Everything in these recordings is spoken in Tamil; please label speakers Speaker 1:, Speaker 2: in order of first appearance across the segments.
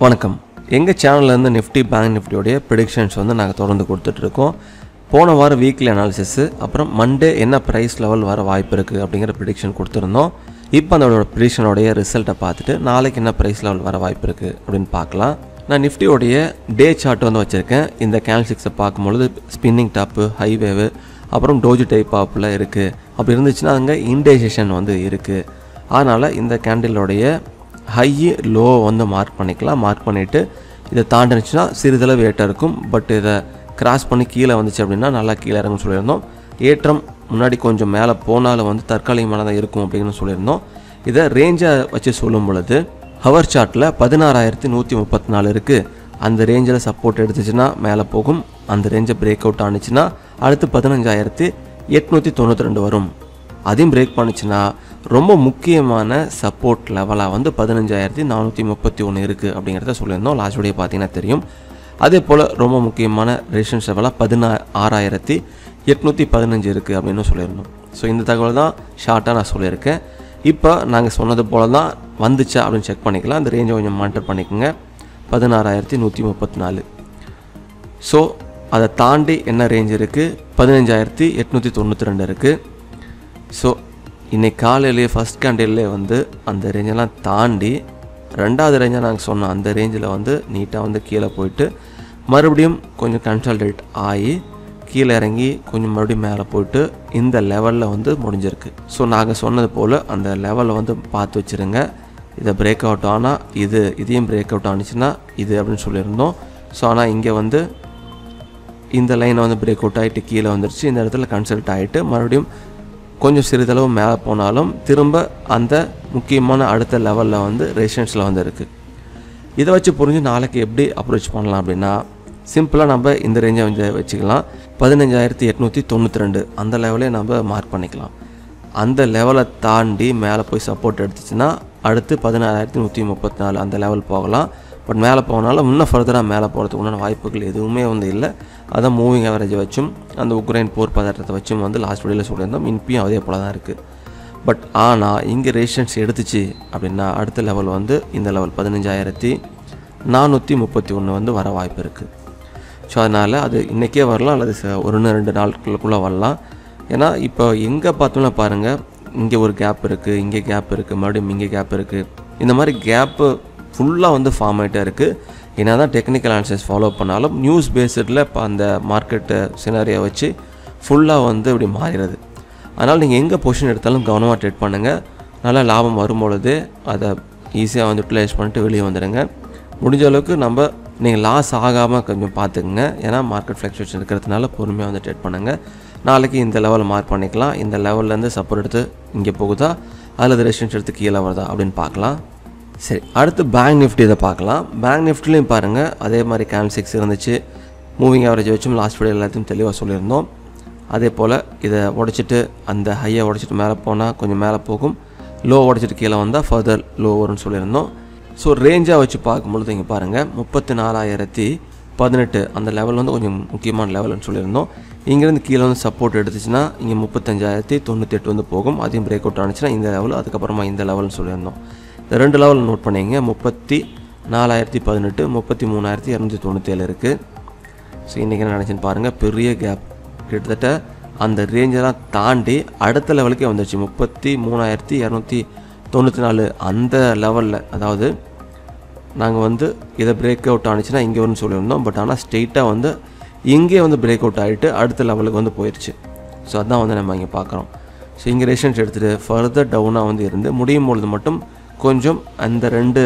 Speaker 1: வணக்கம் எங்கள் சேனல்லேருந்து நிஃப்டி பேங்க் நிஃப்டியோடைய ப்ரிடிக்ஷன்ஸ் வந்து நாங்கள் தொடர்ந்து கொடுத்துட்ருக்கோம் போன வாரம் வீக்லி அனாலிசிஸு அப்புறம் மண்டே என்ன ப்ரைஸ் லெவல் வர வாய்ப்பு இருக்குது அப்படிங்கிற ப்ரிடிக்ஷன் கொடுத்துருந்தோம் இப்போ அதோட ப்ரிடிக்ஷனோடைய ரிசல்ட்டை பார்த்துட்டு நாளைக்கு என்ன ப்ரைஸ் லெவல் வர வாய்ப்பு இருக்குது அப்படின்னு பார்க்கலாம் நான் நிஃப்டியோடைய டே சார்ட் வந்து வச்சுருக்கேன் இந்த கேல்சிக்ஸை பார்க்கும்பொழுது ஸ்பின்னிங் டாப்பு ஹைவேவு அப்புறம் டோஜி டைப் ஆப்பில் இருக்குது அப்படி இருந்துச்சுன்னா அங்கே இன்டைசேஷன் வந்து இருக்குது அதனால் இந்த கேண்டிலோடைய ஹை லோ வந்து மார்க் பண்ணிக்கலாம் மார்க் பண்ணிவிட்டு இதை தாண்டினுச்சுன்னா சிறிதளவு ஏற்றம் இருக்கும் பட் இதை கிராஸ் பண்ணி கீழே வந்துச்சு அப்படின்னா நல்லா கீழே இறங்கும்னு சொல்லியிருந்தோம் ஏற்றம் முன்னாடி கொஞ்சம் மேலே போனாலும் வந்து தற்காலிகமாக தான் இருக்கும் அப்படின்னு சொல்லியிருந்தோம் இதை ரேஞ்சை வச்சு சொல்லும் பொழுது ஹவர் சார்ட்டில் பதினாறாயிரத்தி நூற்றி முப்பத்தி நாலு இருக்குது அந்த ரேஞ்சில் சப்போர்ட் எடுத்துச்சுன்னா மேலே போகும் அந்த ரேஞ்சை பிரேக் அவுட் ஆனிச்சுன்னா அடுத்து பதினஞ்சாயிரத்தி எட்நூற்றி தொண்ணூற்றி ரெண்டு வரும் அதையும் பிரேக் பண்ணுச்சுன்னா ரொம்ப முக்கியமான சப்போர்ட் லெவலாக வந்து பதினஞ்சாயிரத்தி நானூற்றி முப்பத்தி ஒன்று இருக்குது அப்படிங்கிறத சொல்லியிருந்தோம் லாஸ்ட் வீடியோ பார்த்தீங்கன்னா தெரியும் அதே போல் ரொம்ப முக்கியமான ரெசிஸ்டன்ஸ் லெவலாக பதினா ஆறாயிரத்தி எட்நூற்றி பதினஞ்சு இருக்குது அப்படின்னு சொல்லியிருந்தோம் ஸோ இந்த தகவல் தான் ஷார்ட்டாக நான் சொல்லியிருக்கேன் இப்போ நாங்கள் சொன்னது போல தான் வந்துச்சா அப்படின்னு செக் பண்ணிக்கலாம் அந்த ரேஞ்சை கொஞ்சம் மானிட்டர் பண்ணிக்கோங்க பதினாறாயிரத்தி நூற்றி முப்பத்தி நாலு ஸோ அதை தாண்டி என்ன ரேஞ்ச் இருக்குது பதினஞ்சாயிரத்தி எட்நூற்றி தொண்ணூற்றி ரெண்டு இருக்குது ஸோ இன்னைக்கு காலையிலேயே ஃபஸ்ட் கேண்டில்லே வந்து அந்த ரேஞ்செல்லாம் தாண்டி ரெண்டாவது ரேஞ்சாக நாங்கள் சொன்னோம் அந்த ரேஞ்சில் வந்து நீட்டாக வந்து கீழே போயிட்டு மறுபடியும் கொஞ்சம் கன்சல்டேட் ஆகி கீழே இறங்கி கொஞ்சம் மறுபடியும் மேலே போயிட்டு இந்த லெவலில் வந்து முடிஞ்சிருக்கு ஸோ நாங்கள் சொன்னது போல் அந்த லெவலில் வந்து பார்த்து வச்சுருங்க இதை பிரேக் அவுட் ஆனால் இது இதையும் பிரேக் அவுட் ஆனிச்சுன்னா இது அப்படின்னு சொல்லியிருந்தோம் ஸோ ஆனால் இங்கே வந்து இந்த லைனை வந்து பிரேக் அவுட் ஆகிட்டு கீழே வந்துருச்சு இந்த இடத்துல கன்சல்ட் ஆகிட்டு மறுபடியும் கொஞ்சம் சிறிதளவு மேலே போனாலும் திரும்ப அந்த முக்கியமான அடுத்த லெவலில் வந்து ரெசிடென்ஸில் வந்து இருக்குது இதை வச்சு புரிஞ்சு நாளைக்கு எப்படி அப்ரோச் பண்ணலாம் அப்படின்னா சிம்பிளாக நம்ம இந்த ரேஞ்சை வந்து வச்சுக்கலாம் பதினஞ்சாயிரத்தி எட்நூற்றி தொண்ணூற்றி ரெண்டு அந்த லெவலே நம்ம மார்க் பண்ணிக்கலாம் அந்த லெவலை தாண்டி மேலே போய் சப்போர்ட் எடுத்துச்சுன்னா அடுத்து பதினாறாயிரத்தி நூற்றி முப்பத்தி நாலு அந்த லெவல் போகலாம் பட் மேலே போனாலும் இன்னும் ஃபர்தராக மேலே போகிறதுக்கு உண்டான வாய்ப்புகள் எதுவுமே வந்து இல்லை அதான் மூவிங் ஆவரேஜை வச்சும் அந்த உக்ரைன் போர் பதட்டத்தை வச்சும் வந்து லாஸ்ட் வீடியோவில் சொல்லியிருந்தோம் இன்பியும் அதே போல தான் இருக்குது பட் ஆனால் இங்கே ரெசிஸ்டன்ஸ் எடுத்துச்சு அப்படின்னா அடுத்த லெவல் வந்து இந்த லெவல் பதினஞ்சாயிரத்தி நானூற்றி முப்பத்தி ஒன்று வந்து வர வாய்ப்பு இருக்குது ஸோ அதனால் அது இன்றைக்கே வரலாம் அல்லது ச- ஒரு ஒன்று ரெண்டு நாட்களுக்குள்ளே வரலாம் ஏன்னா இப்போ எங்கே பார்த்தோம்னா பாருங்கள் இங்கே ஒரு கேப் இருக்குது இங்கே கேப் இருக்குது மறுபடியும் இங்கே கேப் இருக்குது இந்த மாதிரி கேப்பு ஃபுல்லாக வந்து ஃபார்ம் ஆகிட்டே இருக்குது என்ன தான் டெக்னிக்கல் அனாலிசிஸ் ஃபாலோ பண்ணாலும் நியூஸ் பேஸ்டில் இப்போ அந்த மார்க்கெட்டு சினாரியை வச்சு ஃபுல்லாக வந்து இப்படி மாறிடுது அதனால் நீங்கள் எங்கே பொசிஷன் எடுத்தாலும் கவனமாக ட்ரேட் பண்ணுங்கள் நல்லா லாபம் வரும்பொழுது அதை ஈஸியாக வந்து யூட்டிலைஸ் பண்ணிட்டு வெளியே வந்துடுங்க முடிஞ்ச அளவுக்கு நம்ம நீங்கள் லாஸ் ஆகாமல் கொஞ்சம் பார்த்துக்குங்க ஏன்னா மார்க்கெட் ஃப்ளக்சுவேஷன் இருக்கிறதுனால பொறுமையாக வந்து ட்ரேட் பண்ணுங்கள் நாளைக்கு இந்த லெவலை மார்க் பண்ணிக்கலாம் இந்த லெவல்லேருந்து சப்போர்ட் எடுத்து இங்கே போகுதா அல்லது ரெசிஸ்டன்ஸ் எடுத்து கீழே வருதா அப்படின்னு பார்க்கலாம் சரி அடுத்து பேங்க் நிஃப்டி இதை பார்க்கலாம் பேங்க் நிஃப்டிலையும் பாருங்கள் அதே மாதிரி கேம் சிக்ஸ் இருந்துச்சு மூவிங் ஆவரேஜ் வச்சும் லாஸ்ட் வீடியோ எல்லாத்தையும் தெளிவாக சொல்லியிருந்தோம் அதே போல் இதை உடச்சிட்டு அந்த ஹையை உடச்சிட்டு மேலே போனால் கொஞ்சம் மேலே போகும் லோ உடச்சிட்டு கீழே வந்தால் ஃபர்தர் லோ வரும்னு சொல்லியிருந்தோம் ஸோ ரேஞ்சாக வச்சு பார்க்கும்பொழுது இங்கே பாருங்கள் முப்பத்தி நாலாயிரத்தி பதினெட்டு அந்த லெவல் வந்து கொஞ்சம் முக்கியமான லெவல்னு சொல்லியிருந்தோம் இங்கேருந்து கீழே வந்து சப்போர்ட் எடுத்துச்சுன்னா இங்கே முப்பத்தஞ்சாயிரத்தி தொண்ணூற்றி எட்டு வந்து போகும் அதையும் பிரேக் அவுட் ஆனிச்சுன்னா இந்த லெவல் அதுக்கப்புறமா இந்த லெவல்னு சொல்லியிருந்தோம் இந்த ரெண்டு லெவல் நோட் பண்ணிங்க முப்பத்தி நாலாயிரத்தி பதினெட்டு முப்பத்தி மூணாயிரத்தி இரநூத்தி தொண்ணூற்றி ஏழு இருக்குது ஸோ இன்றைக்கி என்ன நினச்சின்னு பாருங்கள் பெரிய கேப் கிட்டத்தட்ட அந்த ரேஞ்செல்லாம் தாண்டி அடுத்த லெவலுக்கே வந்துருச்சு முப்பத்தி மூணாயிரத்தி இரநூத்தி தொண்ணூற்றி நாலு அந்த லெவலில் அதாவது நாங்கள் வந்து இதை பிரேக் அவுட் ஆனிச்சுன்னா இங்கே வரும்னு சொல்லியிருந்தோம் பட் ஆனால் ஸ்ட்ரெயிட்டாக வந்து இங்கே வந்து பிரேக் அவுட் ஆகிட்டு அடுத்த லெவலுக்கு வந்து போயிடுச்சு ஸோ அதான் வந்து நம்ம இங்கே பார்க்குறோம் ஸோ இங்கே ரெசிடன்ஸ் எடுத்துகிட்டு ஃபர்தர் டவுனாக வந்து இருந்து முடியும் பொழுது மட்டும் கொஞ்சம் அந்த ரெண்டு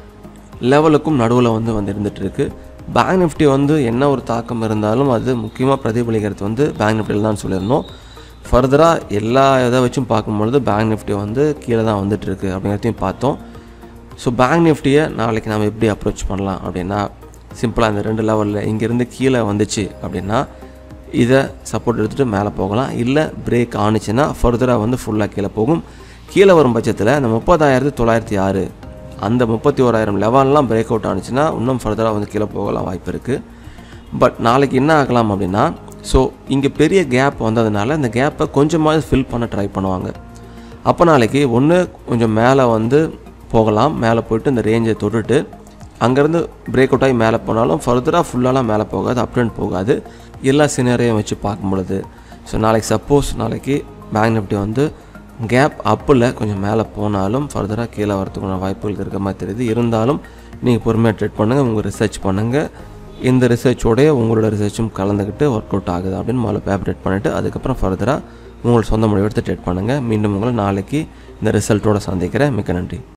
Speaker 1: லெவலுக்கும் நடுவில் வந்து வந்து இருந்துட்டு இருக்கு பேங்க் நிஃப்டி வந்து என்ன ஒரு தாக்கம் இருந்தாலும் அது முக்கியமாக பிரதிபலிக்கிறது வந்து பேங்க் நிஃப்டியில் தான் சொல்லியிருந்தோம் ஃபர்தராக எல்லா இதை வச்சும் பார்க்கும்பொழுது பேங்க் நிஃப்டி வந்து கீழே தான் வந்துட்டு இருக்கு அப்படிங்கிறதையும் பார்த்தோம் ஸோ பேங்க் நிஃப்டியை நாளைக்கு நம்ம எப்படி அப்ரோச் பண்ணலாம் அப்படின்னா சிம்பிளாக இந்த ரெண்டு லெவலில் இங்கேருந்து கீழே வந்துச்சு அப்படின்னா இதை சப்போர்ட் எடுத்துகிட்டு மேலே போகலாம் இல்லை பிரேக் ஆணுச்சுன்னா ஃபர்தராக வந்து ஃபுல்லாக கீழே போகும் கீழே வரும் பட்சத்தில் இந்த முப்பதாயிரத்து தொள்ளாயிரத்தி ஆறு அந்த முப்பத்தி ஓராயிரம் லெவல்லாம் பிரேக் அவுட் ஆனிச்சுன்னா இன்னும் ஃபர்தராக வந்து கீழே போகலாம் வாய்ப்பு இருக்குது பட் நாளைக்கு என்ன ஆகலாம் அப்படின்னா ஸோ இங்கே பெரிய கேப் வந்ததுனால இந்த கேப்பை கொஞ்சமாவது ஃபில் பண்ண ட்ரை பண்ணுவாங்க அப்போ நாளைக்கு ஒன்று கொஞ்சம் மேலே வந்து போகலாம் மேலே போயிட்டு இந்த ரேஞ்சை தொட்டுட்டு அங்கேருந்து பிரேக் அவுட் ஆகி மேலே போனாலும் ஃபர்தராக ஃபுல்லாலாம் மேலே போகாது அப் ட்ரெண்ட் போகாது எல்லா சினரையும் வச்சு பார்க்கும் பொழுது ஸோ நாளைக்கு சப்போஸ் நாளைக்கு பேங்க் நிஃப்டி வந்து கேப் அப்பில் கொஞ்சம் மேலே போனாலும் ஃபர்தராக கீழே வரதுக்கான வாய்ப்புகள் இருக்க மாதிரி தெரியுது இருந்தாலும் நீங்கள் பொறுமையாக ட்ரேட் பண்ணுங்கள் உங்கள் ரிசர்ச் பண்ணுங்கள் இந்த ரிசர்ச்சோடைய உங்களோட ரிசர்ச்சும் கலந்துக்கிட்டு ஒர்க் அவுட் ஆகுது அப்படின்னு முதல்ல பேப்ரேட் பண்ணிவிட்டு அதுக்கப்புறம் ஃபர்தராக உங்களோட சொந்த முடிவு எடுத்து ட்ரேட் பண்ணுங்கள் மீண்டும் உங்களை நாளைக்கு இந்த ரிசல்ட்டோட சந்திக்கிறேன் மிக்க நன்றி